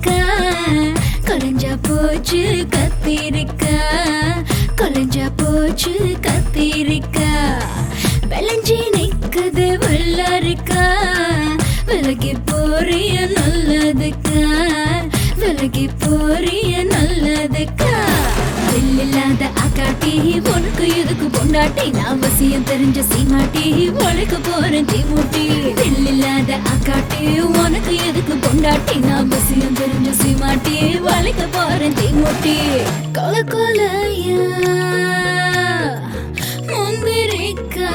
முந்திரிக்கா கொலைஞ்சா போச்சு கத்திரிக்கா கொலைஞ்சா போச்சு கத்திரிக்கா விளைஞ்சி நிக்குது வெள்ளரிக்கா விலகி போறிய நல்லதுக்கா விலகி போறிய நல்லதுக்கா இல்லாத அக்காட்டி உனக்கு எதுக்கு பொண்டாட்டி நான் வசியம் தெரிஞ்ச சீமாட்டி உழைக்க போறேன் தீமூட்டி இல்லாத அக்காட்டி உனக்கு எதுக்கு பொண்டாட்டி நான் வசியம் தெரிஞ்ச சீமாட்டி உழைக்க போறேன் தீமூட்டி கொல கொலையா முந்திரிக்கா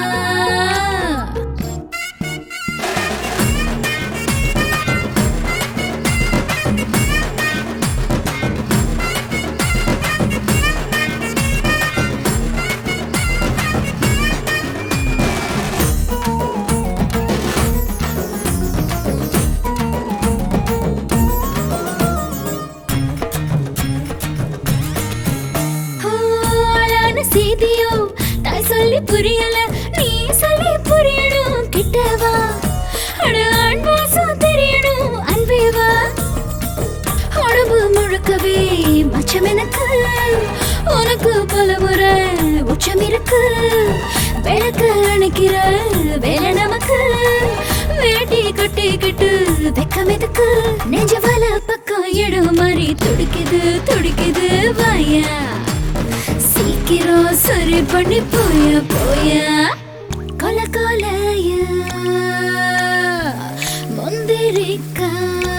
ஆளான செய்தியோ தாய் சொல்லி புரியல நீ சொல்லி புரியணும் கிட்டவா அட ஆண் வாசம் தெரியணும் அன்பே வா உடம்பு முழுக்கவே மச்சம் எனக்கு உனக்கு பல முறை உச்சம் இருக்கு விளக்கு அணைக்கிற வேலை நமக்கு வேட்டி கட்டிக்கிட்டு வெக்கம் எதுக்கு நெஞ்ச வல பக்கம் இடம் மாதிரி துடிக்குது துடிக்குது வாயா சீக்கிரம் சரி பண்ணி போய போய கொல கொலைய முந்திரிக்கா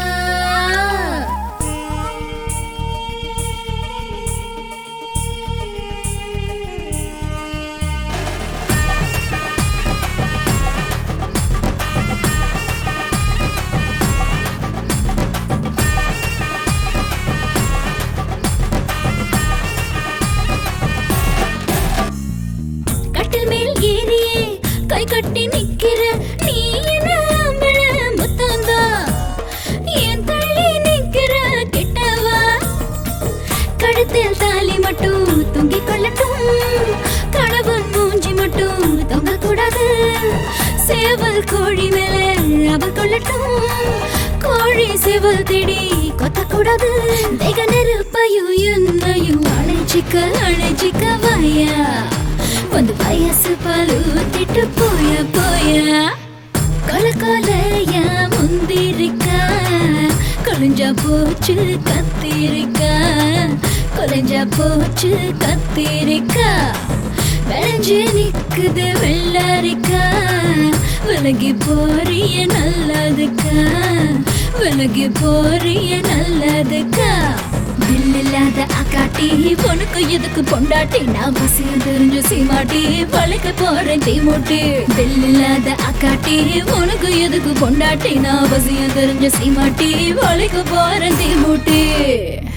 கட்டில் மேல் ஏறியே கை கட்டி நிக்கிற நீ என்ன ஆம்பள முத்தந்தா என் தள்ளி நிக்கிற கிட்டவா கழுத்தில் தாலி மட்டும் தொங்கிக் கொள்ளட்டும் கணவன் மூஞ்சி மட்டும் தொங்க கூடாது சேவல் கோழி மேல அவ கொள்ளட்டும் கோழி சேவல் தேடி கொத்தக்கூடாது தேக நெருப்பையும் என்னையும் அணைச்சிக்க அணைச்சிக்க வாயா ಒಂದು ವಯಸ್ಸು ಪಾಲು ತಿಟ್ಟು ಪೋಯ ಪೋಯ கொல கொலைய முந்திரிக்க கொலைஞ்ச போச்சு கத்திரிக்க கொலைஞ்ச போச்சு கத்திரிக்க விளைஞ்சு நிக்குது வெள்ளரிக்கா விலகி போறிய நல்லதுக்கா விலகி போறிய நல்லதுக்கா இல்லாத அக்காட்டி உனக்கு எதுக்கு பொண்டாட்டி நான் பசியம் தெரிஞ்சு சீமாட்டி பழைக்க போறேன் தீமூட்டி இல்லாத அக்காட்டி உனக்கு எதுக்கு பொண்டாட்டி நான் பசியம் தெரிஞ்ச சீமாட்டி பழைக்க போறேன் தீமூட்டி